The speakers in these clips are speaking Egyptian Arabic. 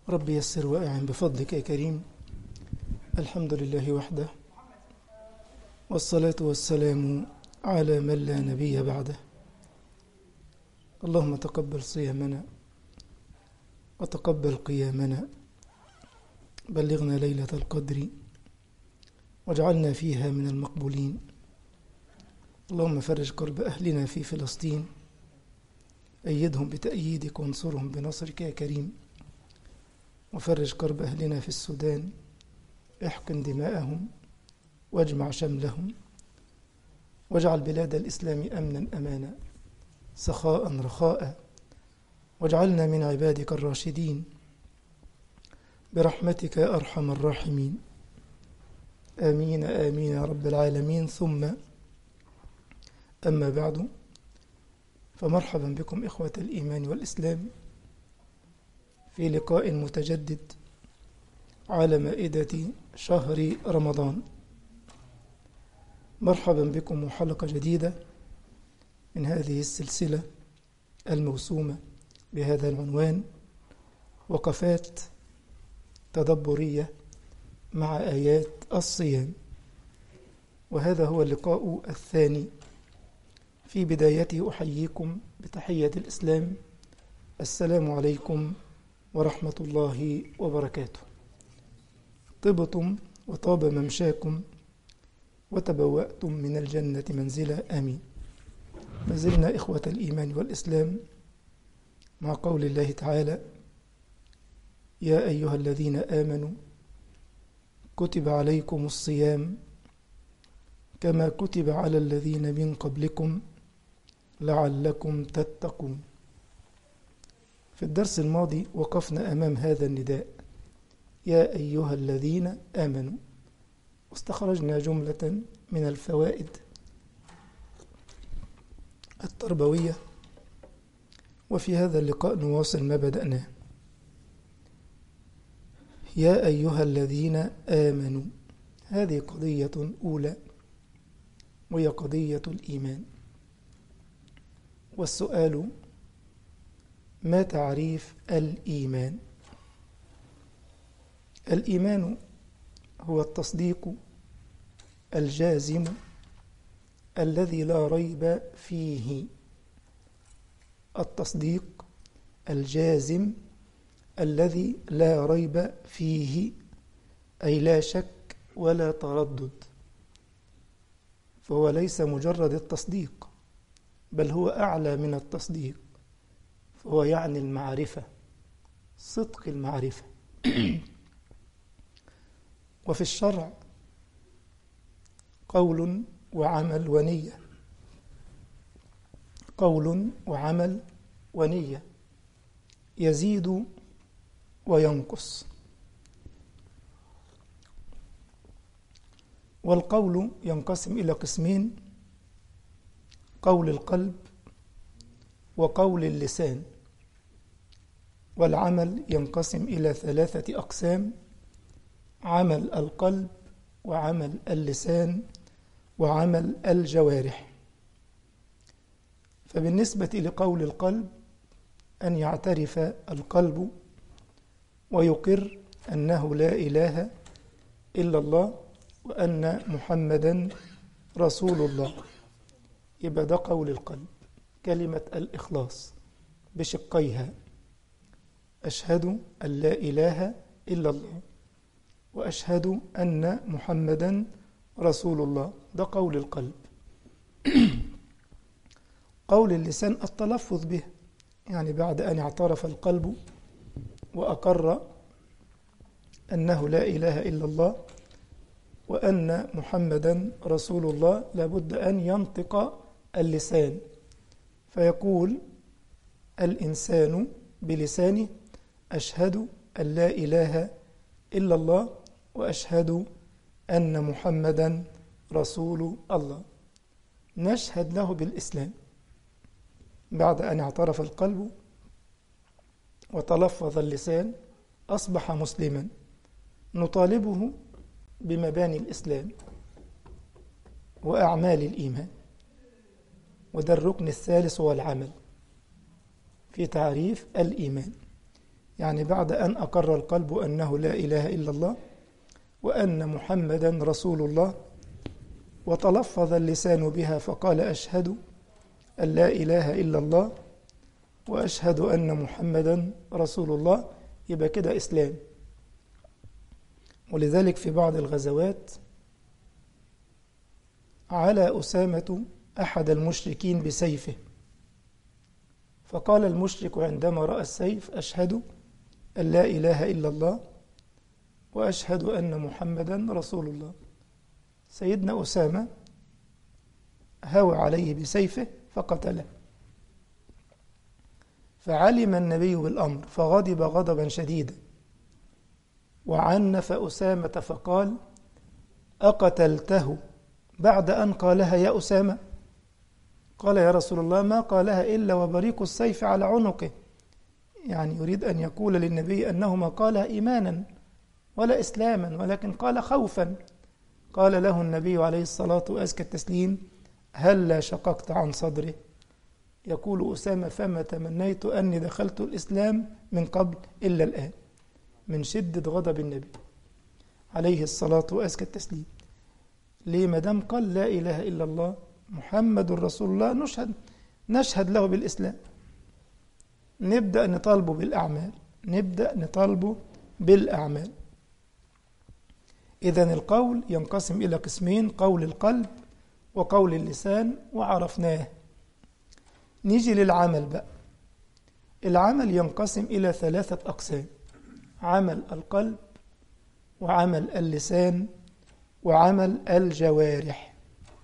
رب يسر وأعن بفضلك يا كريم الحمد لله وحده والصلاة والسلام على من لا نبي بعده اللهم تقبل صيامنا وتقبل قيامنا بلغنا ليلة القدر واجعلنا فيها من المقبولين اللهم فرج كرب أهلنا في فلسطين أيدهم بتأييدك وانصرهم بنصرك يا كريم وفرج كرب أهلنا في السودان احقن دماءهم واجمع شملهم واجعل بلاد الإسلام أمنا أمانا سخاء رخاء واجعلنا من عبادك الراشدين برحمتك يا أرحم الراحمين آمين آمين يا رب العالمين ثم أما بعد فمرحبا بكم إخوة الإيمان والإسلام في لقاء متجدد على مائدة شهر رمضان مرحبا بكم وحلقة جديدة من هذه السلسلة الموسومة بهذا العنوان وقفات تدبرية مع آيات الصيام وهذا هو اللقاء الثاني في بدايته أحييكم بتحية الإسلام السلام عليكم ورحمة الله وبركاته طبتم وطاب ممشاكم وتبوأتم من الجنة منزلا آمين ما زلنا إخوة الإيمان والإسلام مع قول الله تعالى يا أيها الذين آمنوا كتب عليكم الصيام كما كتب على الذين من قبلكم لعلكم تتقون في الدرس الماضي وقفنا أمام هذا النداء يا أيها الذين آمنوا واستخرجنا جملة من الفوائد التربوية وفي هذا اللقاء نواصل ما بدأناه يا أيها الذين آمنوا هذه قضية أولى وهي قضية الإيمان والسؤال ما تعريف الإيمان الإيمان هو التصديق الجازم الذي لا ريب فيه التصديق الجازم الذي لا ريب فيه أي لا شك ولا تردد فهو ليس مجرد التصديق بل هو أعلى من التصديق فهو يعني المعرفة صدق المعرفة وفي الشرع قول وعمل ونية قول وعمل ونية يزيد وينقص والقول ينقسم إلى قسمين قول القلب وقول اللسان والعمل ينقسم إلى ثلاثة أقسام عمل القلب وعمل اللسان وعمل الجوارح فبالنسبة لقول القلب أن يعترف القلب ويقر أنه لا إله إلا الله وأن محمدا رسول الله يبقى ده قول القلب كلمة الإخلاص بشقيها أشهد أن لا إله إلا الله وأشهد أن محمدا رسول الله ده قول القلب قول اللسان التلفظ به يعني بعد أن اعترف القلب وأقر أنه لا إله إلا الله وأن محمدا رسول الله لابد أن ينطق اللسان فيقول الإنسان بلسانه أشهد أن لا إله إلا الله وأشهد أن محمدا رسول الله نشهد له بالإسلام بعد أن اعترف القلب وتلفظ اللسان أصبح مسلما نطالبه بمباني الإسلام وأعمال الإيمان وده الركن الثالث هو العمل في تعريف الإيمان يعني بعد أن أقر القلب أنه لا إله إلا الله وأن محمدا رسول الله وتلفظ اللسان بها فقال أشهد أن لا إله إلا الله وأشهد أن محمدا رسول الله يبقى كده إسلام ولذلك في بعض الغزوات على أسامة أحد المشركين بسيفه فقال المشرك عندما رأى السيف أشهد أن لا إله إلا الله وأشهد أن محمدا رسول الله سيدنا أسامة هوى عليه بسيفه فقتله فعلم النبي بالأمر فغضب غضبا شديدا وعنف أسامة فقال أقتلته بعد أن قالها يا أسامة قال يا رسول الله ما قالها إلا وبريق السيف على عنقه يعني يريد أن يقول للنبي أنه ما قالها إيمانا ولا إسلاما ولكن قال خوفا قال له النبي عليه الصلاة وأزكى التسليم هل لا شققت عن صدره يقول أسامة فما تمنيت أني دخلت الإسلام من قبل إلا الآن من شدة غضب النبي عليه الصلاة وأزكى التسليم ليه ما دام قال لا إله إلا الله محمد رسول الله نشهد نشهد له بالإسلام نبدأ نطالبه بالأعمال نبدأ نطالبه بالأعمال إذا القول ينقسم إلى قسمين قول القلب وقول اللسان وعرفناه نيجي للعمل بقى العمل ينقسم إلى ثلاثة أقسام عمل القلب وعمل اللسان وعمل الجوارح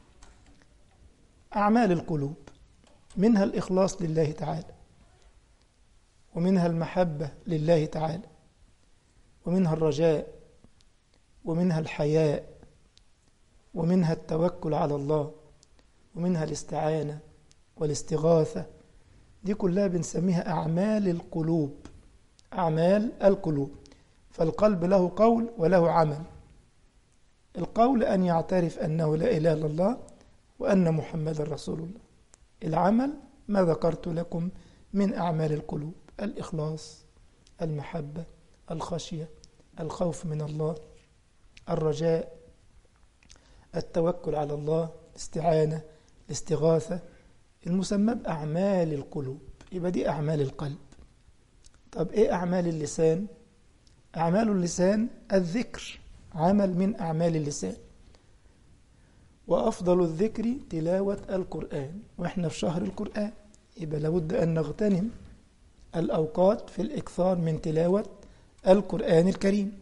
أعمال القلوب منها الإخلاص لله تعالى ومنها المحبة لله تعالى ومنها الرجاء ومنها الحياء ومنها التوكل على الله ومنها الاستعانة والاستغاثة دي كلها بنسميها أعمال القلوب أعمال القلوب فالقلب له قول وله عمل القول أن يعترف أنه لا إله إلا الله وأن محمد رسول الله العمل ما ذكرت لكم من أعمال القلوب الإخلاص المحبة الخشية الخوف من الله الرجاء التوكل على الله الاستعانة الاستغاثة المسمى بأعمال القلوب يبقى دي أعمال القلب طب إيه أعمال اللسان؟ أعمال اللسان الذكر عمل من أعمال اللسان وأفضل الذكر تلاوة القرآن وإحنا في شهر القرآن يبقى لابد أن نغتنم الأوقات في الإكثار من تلاوة القرآن الكريم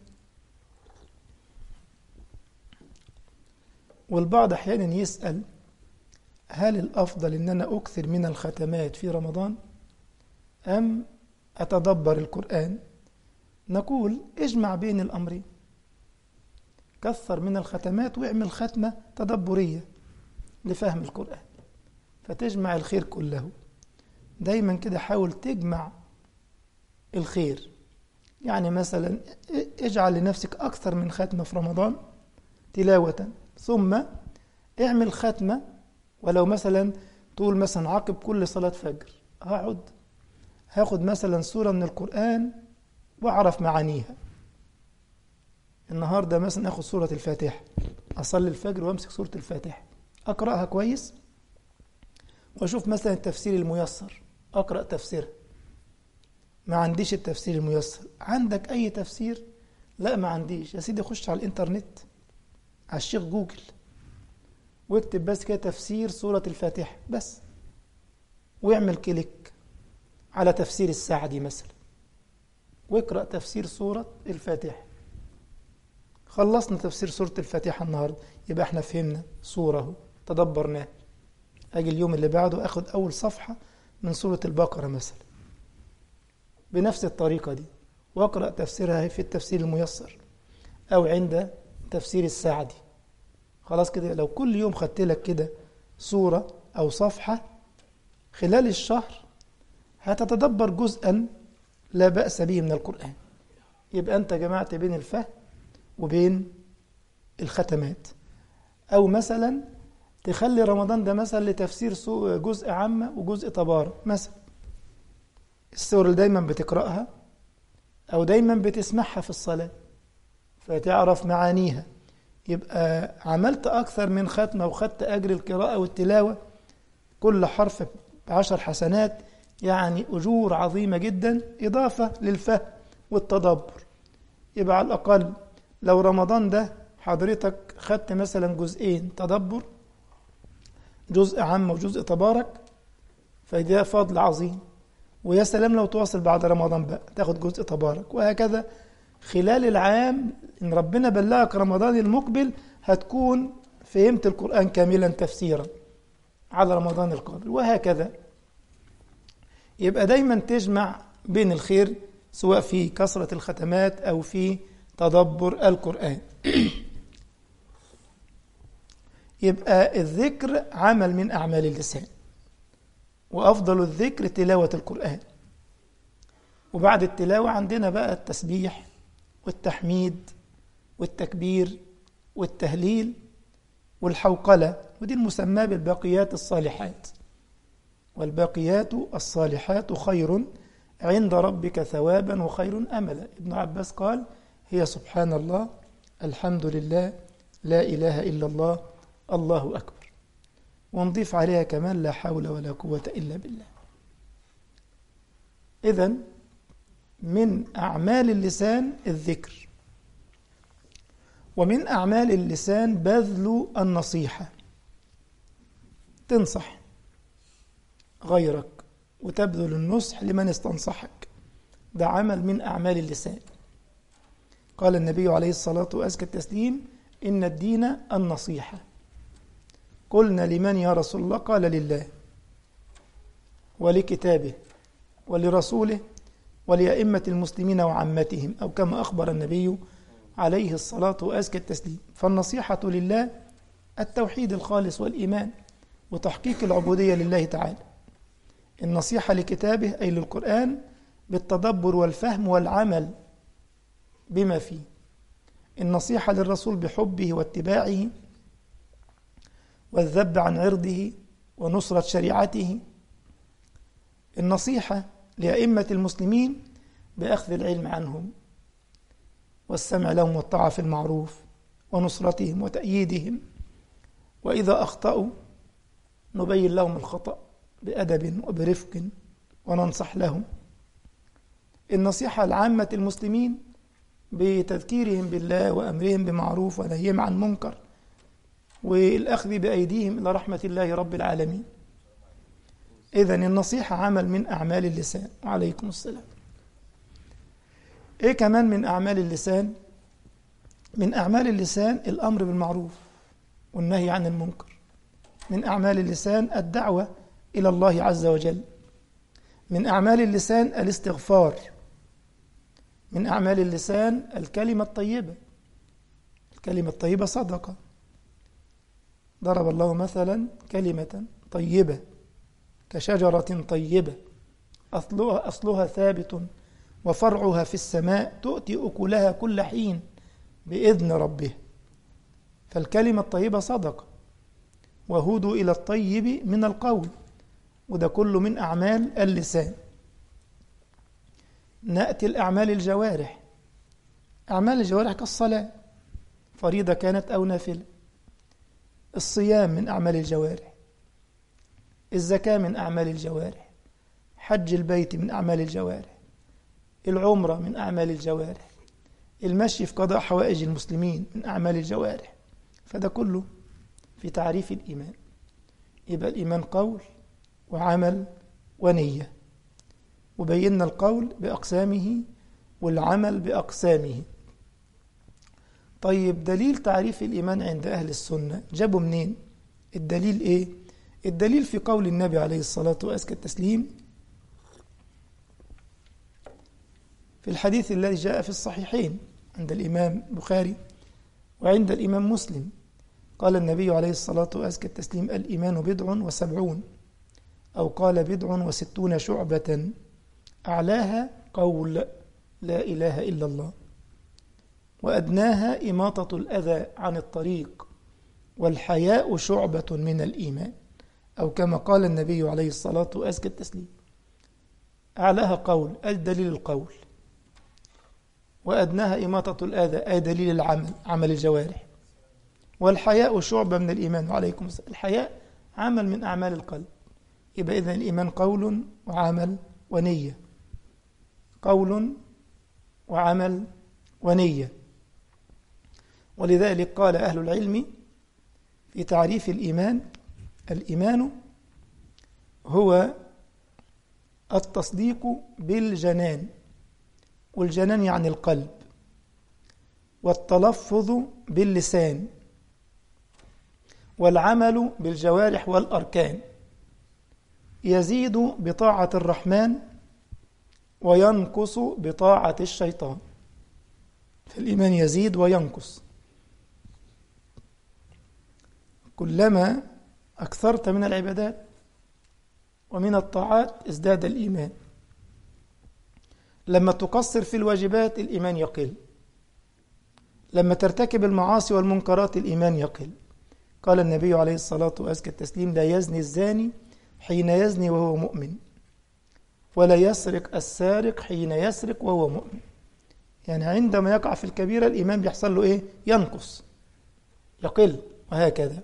والبعض أحيانا يسأل هل الأفضل أن أنا أكثر من الختمات في رمضان أم أتدبر القرآن نقول اجمع بين الأمرين كثر من الختمات واعمل ختمة تدبرية لفهم القرآن فتجمع الخير كله دايما كده حاول تجمع الخير يعني مثلا اجعل لنفسك أكثر من ختمة في رمضان تلاوة ثم اعمل ختمة ولو مثلا تقول مثلا عقب كل صلاة فجر هقعد هاخد مثلا سورة من القرآن وأعرف معانيها النهاردة مثلا أخذ سورة الفاتحة أصلي الفجر وأمسك سورة الفاتحة أقرأها كويس وأشوف مثلا التفسير الميسر أقرأ تفسيرها ما عنديش التفسير الميسر عندك أي تفسير لا ما عنديش يا سيدي خش على الإنترنت على الشيخ جوجل واكتب بس كده تفسير سورة الفاتحة بس واعمل كليك على تفسير السعدي مثلا واقرأ تفسير سورة الفاتحة خلصنا تفسير سورة الفاتحة النهاردة يبقى احنا فهمنا سورة تدبرناه أجي اليوم اللي بعده أخد أول صفحة من سورة البقرة مثلا بنفس الطريقة دي وأقرأ تفسيرها في التفسير الميسر أو عند تفسير السعدي خلاص كده لو كل يوم خدت لك كده سورة أو صفحة خلال الشهر هتتدبر جزءا لا بأس به من القرآن يبقى أنت جمعت بين الفهم وبين الختمات أو مثلا تخلي رمضان ده مثلا لتفسير جزء عامة وجزء تبارك مثلا السور اللي دايما بتقرأها أو دايما بتسمعها في الصلاة فتعرف معانيها يبقى عملت أكثر من ختمة وخدت أجر القراءة والتلاوة كل حرف بعشر حسنات يعني أجور عظيمة جدا إضافة للفهم والتدبر يبقى على الأقل لو رمضان ده حضرتك خدت مثلا جزئين تدبر جزء عام وجزء تبارك فده فضل عظيم ويا سلام لو تواصل بعد رمضان بقى تاخد جزء تبارك وهكذا خلال العام إن ربنا بلغك رمضان المقبل هتكون فهمت القرآن كاملا تفسيرا على رمضان القابل وهكذا يبقى دايما تجمع بين الخير سواء في كثرة الختمات أو في تدبر القرآن يبقى الذكر عمل من أعمال اللسان وأفضل الذكر تلاوة القرآن وبعد التلاوة عندنا بقى التسبيح والتحميد والتكبير والتهليل والحوقلة ودي المسمى بالباقيات الصالحات والباقيات الصالحات خير عند ربك ثوابا وخير أملا ابن عباس قال هي سبحان الله الحمد لله لا إله إلا الله الله أكبر ونضيف عليها كمان لا حول ولا قوة إلا بالله إذا من أعمال اللسان الذكر ومن أعمال اللسان بذل النصيحة تنصح غيرك وتبذل النصح لمن استنصحك ده عمل من أعمال اللسان قال النبي عليه الصلاة وأزكى التسليم إن الدين النصيحة قلنا لمن يا رسول الله قال لله ولكتابه ولرسوله ولأئمة المسلمين وعامتهم أو كما أخبر النبي عليه الصلاة وأزكى التسليم فالنصيحة لله التوحيد الخالص والإيمان وتحقيق العبودية لله تعالى النصيحة لكتابه أي للقرآن بالتدبر والفهم والعمل بما فيه النصيحة للرسول بحبه واتباعه والذب عن عرضه ونصرة شريعته النصيحة لأئمة المسلمين بأخذ العلم عنهم والسمع لهم والطاعة في المعروف ونصرتهم وتأييدهم وإذا أخطأوا نبين لهم الخطأ بأدب وبرفق وننصح لهم النصيحة لعامة المسلمين بتذكيرهم بالله وأمرهم بمعروف ونهيهم عن منكر والأخذ بأيديهم إلى رحمة الله رب العالمين إذا النصيحة عمل من أعمال اللسان وعليكم السلام إيه كمان من أعمال اللسان من أعمال اللسان الأمر بالمعروف والنهي عن المنكر من أعمال اللسان الدعوة إلى الله عز وجل من أعمال اللسان الاستغفار من أعمال اللسان الكلمة الطيبة الكلمة الطيبة صدقة ضرب الله مثلا كلمة طيبة كشجرة طيبة أصلها, أصلها ثابت وفرعها في السماء تؤتي أكلها كل حين بإذن ربه فالكلمة الطيبة صدقة وهودوا إلى الطيب من القول وده كله من أعمال اللسان نأتي الأعمال الجوارح أعمال الجوارح كالصلاة فريضة كانت أو نافلة الصيام من أعمال الجوارح الزكاة من أعمال الجوارح حج البيت من أعمال الجوارح العمرة من أعمال الجوارح المشي في قضاء حوائج المسلمين من أعمال الجوارح فده كله في تعريف الإيمان يبقى الإيمان قول وعمل ونية وبينا القول بأقسامه والعمل بأقسامه طيب دليل تعريف الإيمان عند أهل السنة جابوا منين الدليل إيه الدليل في قول النبي عليه الصلاة وأزكى التسليم في الحديث الذي جاء في الصحيحين عند الإمام بخاري وعند الإمام مسلم قال النبي عليه الصلاة وأزكى التسليم الإيمان بضع وسبعون أو قال بضع وستون شعبة أعلاها قول لا إله إلا الله وأدناها إماطة الأذى عن الطريق والحياء شعبة من الإيمان أو كما قال النبي عليه الصلاة وأزكى التسليم أعلاها قول الدليل القول وأدناها إماطة الأذى أي دليل العمل عمل الجوارح والحياء شعبة من الإيمان وعليكم السلام الحياء عمل من أعمال القلب يبقى إذن الإيمان قول وعمل ونية قول وعمل ونية ولذلك قال أهل العلم في تعريف الإيمان الإيمان هو التصديق بالجنان والجنان يعني القلب والتلفظ باللسان والعمل بالجوارح والأركان يزيد بطاعة الرحمن وينقص بطاعة الشيطان فالإيمان يزيد وينقص كلما أكثرت من العبادات ومن الطاعات ازداد الإيمان لما تقصر في الواجبات الإيمان يقل لما ترتكب المعاصي والمنكرات الإيمان يقل قال النبي عليه الصلاة وأزكى التسليم لا يزني الزاني حين يزني وهو مؤمن ولا يسرق السارق حين يسرق وهو مؤمن يعني عندما يقع في الكبيرة الإيمان بيحصل له إيه؟ ينقص يقل وهكذا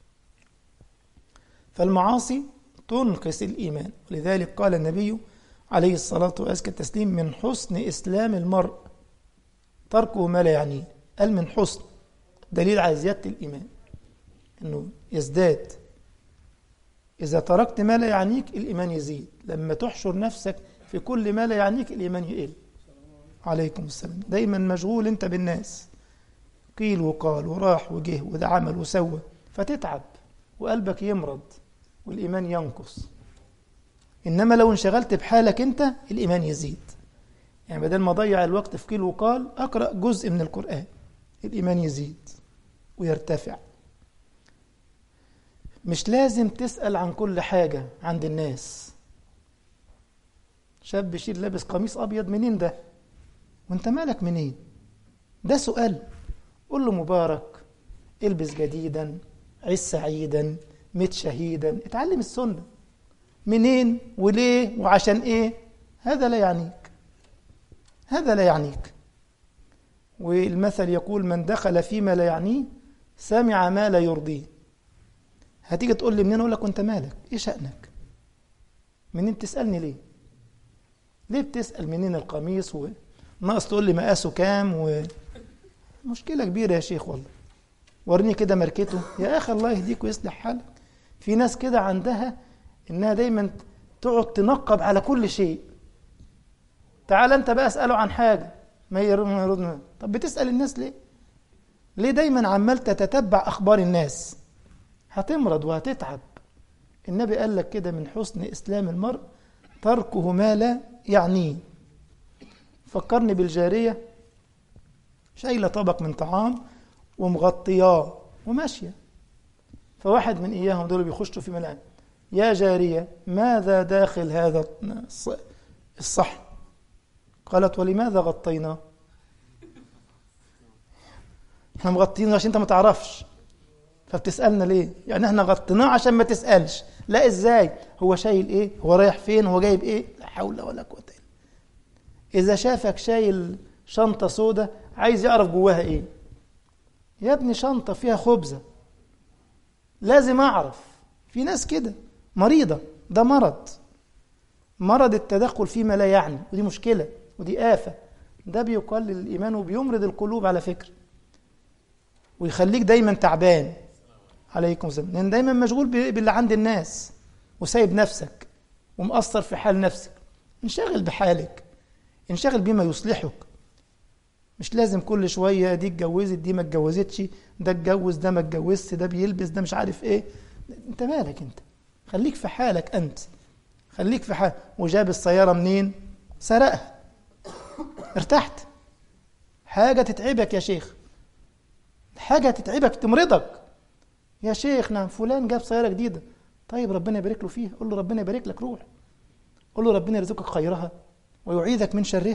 فالمعاصي تنقص الإيمان ولذلك قال النبي عليه الصلاة وأزكى التسليم من حسن إسلام المرء تركه ما لا يعنيه قال من حسن دليل على زيادة الإيمان أنه يزداد إذا تركت ما لا يعنيك الإيمان يزيد لما تحشر نفسك في كل ما لا يعنيك الإيمان يقل عليكم السلام دايما مشغول أنت بالناس قيل وقال وراح وجه وده عمل وسوى فتتعب وقلبك يمرض والإيمان ينقص إنما لو انشغلت بحالك أنت الإيمان يزيد يعني بدل ما أضيع الوقت في قيل وقال أقرأ جزء من القرآن الإيمان يزيد ويرتفع مش لازم تسأل عن كل حاجة عند الناس شاب شيل لابس قميص أبيض منين ده وانت مالك منين ده سؤال قول له مبارك البس جديدا عيش سعيدا مت شهيدا اتعلم السنة منين وليه وعشان ايه هذا لا يعنيك هذا لا يعنيك والمثل يقول من دخل فيما لا يعنيه سمع ما لا يرضيه هتيجي تقول لي منين اقول لك وانت مالك ايه شأنك منين تسألني ليه ليه بتسأل منين القميص وناقص تقول لي مقاسه كام و... مشكلة كبيرة يا شيخ والله ورني كده ماركته يا اخي الله يهديك ويصلح حالك في ناس كده عندها انها دايما تقعد تنقب على كل شيء تعال انت بقى اساله عن حاجه ما يرد طب بتسال الناس ليه ليه دايما عمال تتتبع اخبار الناس هتمرض وهتتعب النبي قال لك كده من حسن اسلام المرء تركه ما لا يعنيه فكرني بالجاريه شايله طبق من طعام ومغطياه وماشيه فواحد من اياهم دول بيخشوا في ملعب يا جاريه ماذا داخل هذا الصحن قالت ولماذا غطيناه احنا مغطينه عشان انت ما تعرفش فبتسالنا ليه يعني احنا غطيناه عشان ما تسالش لا ازاي هو شايل ايه هو رايح فين هو جايب ايه لا حول ولا قوه الا اذا شافك شايل شنطه سودة عايز يعرف جواها ايه يا ابني شنطه فيها خبزه لازم اعرف في ناس كده مريضه ده مرض مرض التدخل فيما لا يعني ودي مشكله ودي آفة ده بيقلل الإيمان وبيمرض القلوب على فكرة ويخليك دايما تعبان عليكم السلام لأن دايما مشغول باللي عند الناس وسايب نفسك ومقصر في حال نفسك انشغل بحالك انشغل بما يصلحك مش لازم كل شوية دي اتجوزت دي ما اتجوزتش ده اتجوز ده ما اتجوزش ده بيلبس ده مش عارف ايه انت مالك انت خليك في حالك انت خليك في حالك وجاب السيارة منين سرقها ارتحت حاجة تتعبك يا شيخ حاجة تتعبك تمرضك يا شيخ نعم فلان جاب سيارة جديدة طيب ربنا يبارك له فيها قول له ربنا يبارك لك روح قول له ربنا يرزقك خيرها ويعيذك من شرها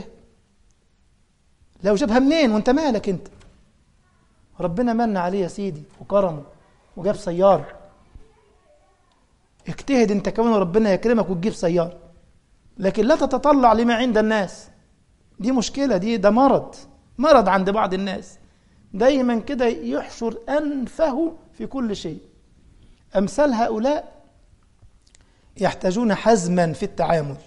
لو جابها منين وانت مالك انت ربنا من عليه يا سيدي وكرمه وجاب سيارة اجتهد انت كمان وربنا يكرمك وتجيب سيارة لكن لا تتطلع لما عند الناس دي مشكلة دي ده مرض مرض عند بعض الناس دايما كده يحشر أنفه في كل شيء أمثال هؤلاء يحتاجون حزما في التعامل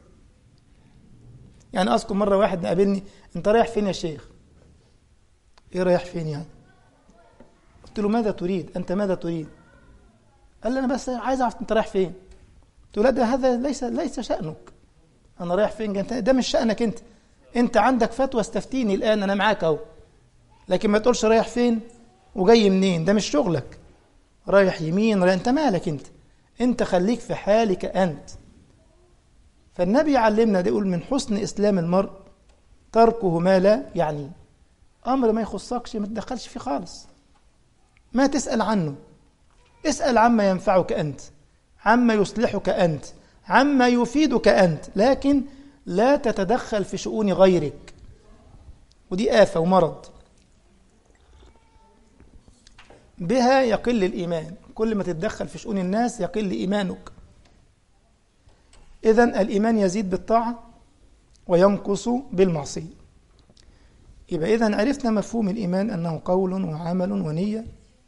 يعني أذكر مرة واحد قابلني أنت رايح فين يا شيخ إيه رايح فين يعني قلت له ماذا تريد أنت ماذا تريد قال لي أنا بس عايز أعرف أنت رايح فين قلت له لا ده هذا ليس ليس شأنك أنا رايح فين ده مش شأنك أنت أنت عندك فتوى استفتيني الآن أنا معاك أهو لكن ما تقولش رايح فين وجاي منين ده مش شغلك رايح يمين رايح أنت مالك أنت أنت خليك في حالك أنت فالنبي يعلمنا ده يقول من حسن إسلام المرء تركه ما لا يعني أمر ما يخصكش ما تدخلش فيه خالص ما تسأل عنه اسأل عما ينفعك أنت عما يصلحك أنت عما يفيدك أنت لكن لا تتدخل في شؤون غيرك ودي آفة ومرض بها يقل الإيمان كل ما تتدخل في شؤون الناس يقل إيمانك إذا الإيمان يزيد بالطاعة وينقص بالمعصية يبقى إذا عرفنا مفهوم الإيمان أنه قول وعمل ونية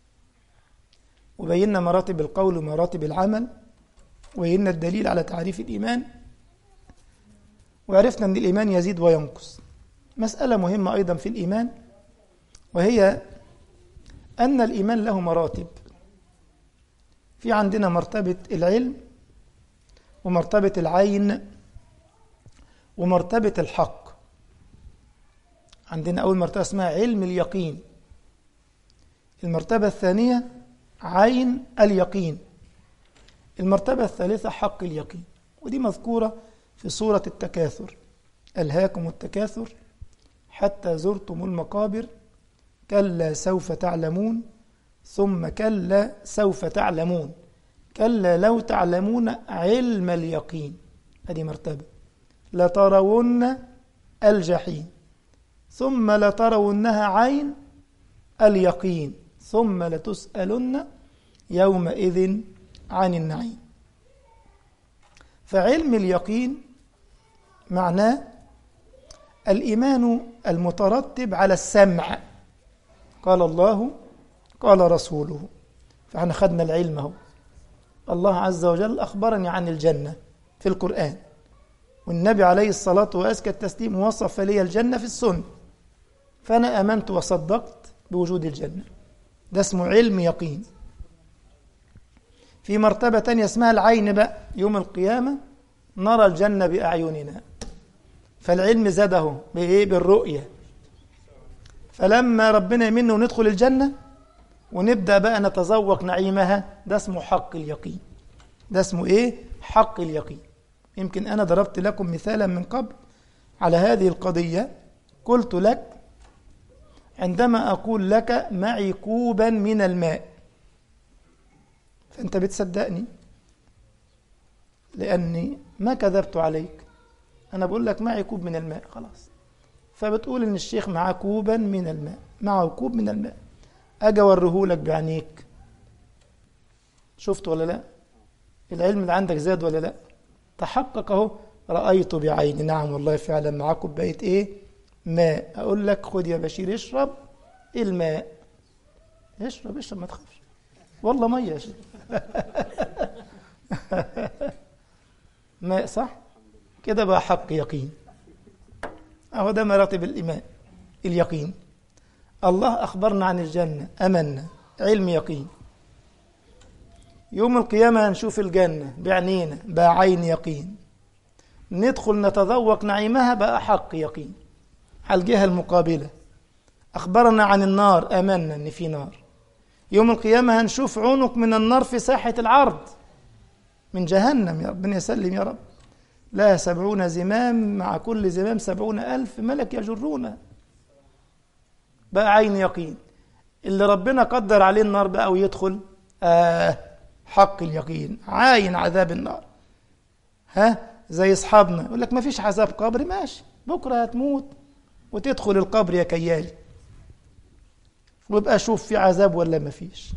وبينا مراتب القول ومراتب العمل وبينا الدليل على تعريف الإيمان وعرفنا أن الإيمان يزيد وينقص مسألة مهمة أيضا في الإيمان وهي أن الإيمان له مراتب في عندنا مرتبة العلم ومرتبة العين ومرتبة الحق عندنا أول مرتبة اسمها علم اليقين المرتبة الثانية عين اليقين المرتبة الثالثة حق اليقين ودي مذكورة في سورة التكاثر ألهاكم التكاثر حتى زرتم المقابر كلا سوف تعلمون ثم كلا سوف تعلمون كلا لو تعلمون علم اليقين هذه مرتبة لترون الجحيم ثم لترونها عين اليقين ثم لتسألن يومئذ عن النعيم فعلم اليقين معناه الإيمان المترتب على السمع قال الله قال رسوله فاحنا خدنا العلم اهو الله عز وجل أخبرني عن الجنة في القرآن والنبي عليه الصلاة وأزكى التسليم وصف لي الجنة في السنة فأنا آمنت وصدقت بوجود الجنة ده اسمه علم يقين في مرتبة تانية اسمها العين بقى يوم القيامة نرى الجنة بأعيننا فالعلم زاده بإيه بالرؤية فلما ربنا يمنه وندخل الجنة ونبدأ بقى نتذوق نعيمها ده اسمه حق اليقين ده اسمه إيه حق اليقين يمكن أنا ضربت لكم مثالا من قبل على هذه القضية قلت لك عندما أقول لك معي كوبا من الماء فأنت بتصدقني لأني ما كذبت عليك أنا بقول لك معي كوب من الماء خلاص فبتقول إن الشيخ معاه كوبا من الماء معه كوب من الماء أجي أوريهولك بعينيك شفت ولا لا العلم اللي عندك زاد ولا لا تحقق اهو رأيت بعيني نعم والله فعلا معاه كوباية ايه ماء اقول لك خد يا بشير اشرب الماء اشرب اشرب ما تخافش والله ميه يا شيخ ماء صح كده بقى حق يقين اهو ده مراتب الايمان اليقين الله اخبرنا عن الجنه امنا علم يقين يوم القيامة هنشوف الجنة بعينينا بقى عين يقين ندخل نتذوق نعيمها بقى حق يقين على الجهة المقابلة أخبرنا عن النار آمنا إن في نار يوم القيامة هنشوف عنق من النار في ساحة العرض من جهنم يا ربنا يسلم يا رب لا سبعون زمام مع كل زمام سبعون ألف ملك يجرون بقى عين يقين اللي ربنا قدر عليه النار بقى ويدخل آه حق اليقين عاين عذاب النار ها زي اصحابنا يقول لك ما فيش عذاب قبر ماشي بكره هتموت وتدخل القبر يا كيالي وابقى شوف في عذاب ولا ما فيش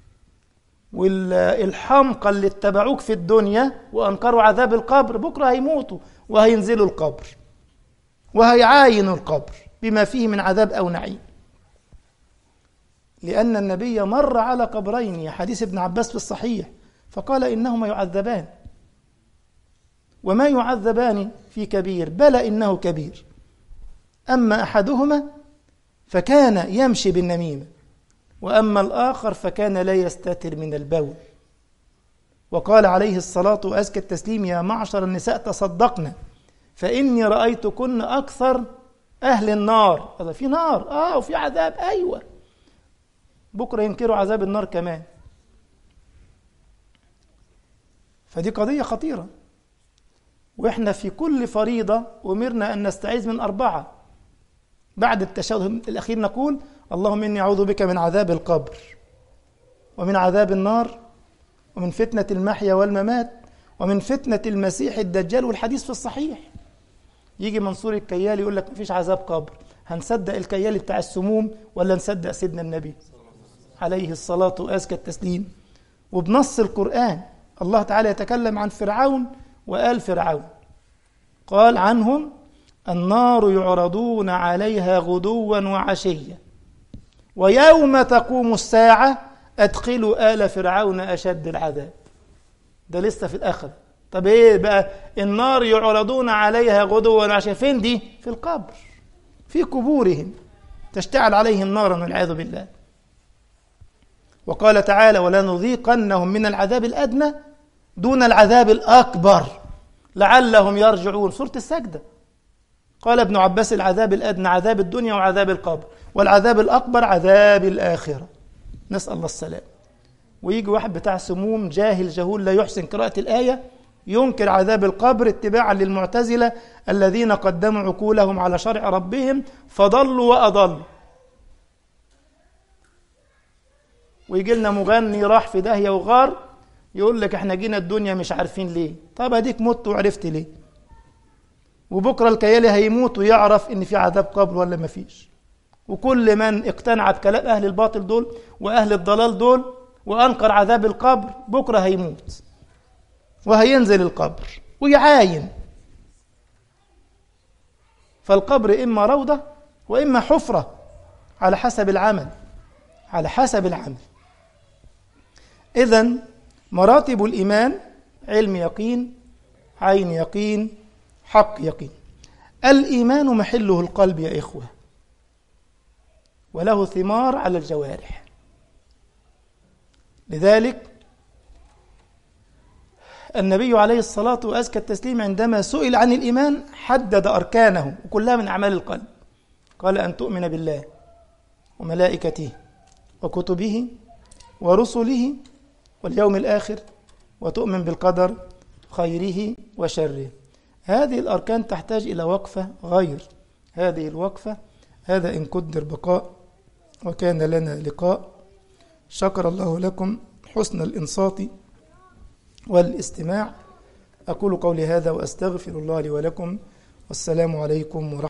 والحمقى اللي اتبعوك في الدنيا وانكروا عذاب القبر بكره هيموتوا وهينزلوا القبر وهيعاينوا القبر بما فيه من عذاب أو نعيم لأن النبي مر على قبرين حديث ابن عباس في الصحيح فقال إنهما يعذبان وما يعذبان في كبير بلى إنه كبير أما أحدهما فكان يمشي بالنميمة وأما الآخر فكان لا يستتر من البول وقال عليه الصلاة وأزكى التسليم يا معشر النساء تصدقنا فإني رأيتكن أكثر أهل النار هذا في نار آه وفي عذاب أيوة بكرة ينكروا عذاب النار كمان فدي قضية خطيرة وإحنا في كل فريضة أمرنا أن نستعيذ من أربعة بعد التشهد الأخير نقول اللهم إني أعوذ بك من عذاب القبر ومن عذاب النار ومن فتنة المحيا والممات ومن فتنة المسيح الدجال والحديث في الصحيح يجي منصور الكيالي يقول لك مفيش عذاب قبر هنصدق الكيالي بتاع السموم ولا نصدق سيدنا النبي عليه الصلاة وأزكى التسليم وبنص القرآن الله تعالى يتكلم عن فرعون وآل فرعون قال عنهم النار يعرضون عليها غدوا وعشيا ويوم تقوم الساعة أدخلوا آل فرعون أشد العذاب ده لسه في الآخر طب إيه بقى النار يعرضون عليها غدوا وعشيا فين دي في القبر في قبورهم تشتعل عليهم نارا والعياذ بالله وقال تعالى ولنذيقنهم من العذاب الأدنى دون العذاب الأكبر لعلهم يرجعون سورة السجدة قال ابن عباس العذاب الأدنى عذاب الدنيا وعذاب القبر والعذاب الأكبر عذاب الآخرة نسأل الله السلام ويجي واحد بتاع سموم جاهل جهول لا يحسن قراءة الآية ينكر عذاب القبر اتباعا للمعتزلة الذين قدموا عقولهم على شرع ربهم فضلوا وأضلوا ويجي لنا مغني راح في داهية وغار يقول لك احنا جينا الدنيا مش عارفين ليه طب اديك مت وعرفت ليه وبكره الكيالي هيموت ويعرف ان في عذاب قبر ولا ما فيش وكل من اقتنع بكلام اهل الباطل دول واهل الضلال دول وانكر عذاب القبر بكره هيموت وهينزل القبر ويعاين فالقبر اما روضه واما حفره على حسب العمل على حسب العمل اذا مراتب الايمان علم يقين عين يقين حق يقين الايمان محله القلب يا اخوه وله ثمار على الجوارح لذلك النبي عليه الصلاة وأزكى التسليم عندما سئل عن الإيمان حدد أركانه وكلها من أعمال القلب قال أن تؤمن بالله وملائكته وكتبه ورسله واليوم الآخر وتؤمن بالقدر خيره وشره هذه الأركان تحتاج إلى وقفة غير هذه الوقفة هذا إن قدر بقاء وكان لنا لقاء شكر الله لكم حسن الإنصات والاستماع أقول قولي هذا وأستغفر الله لي ولكم والسلام عليكم ورحمة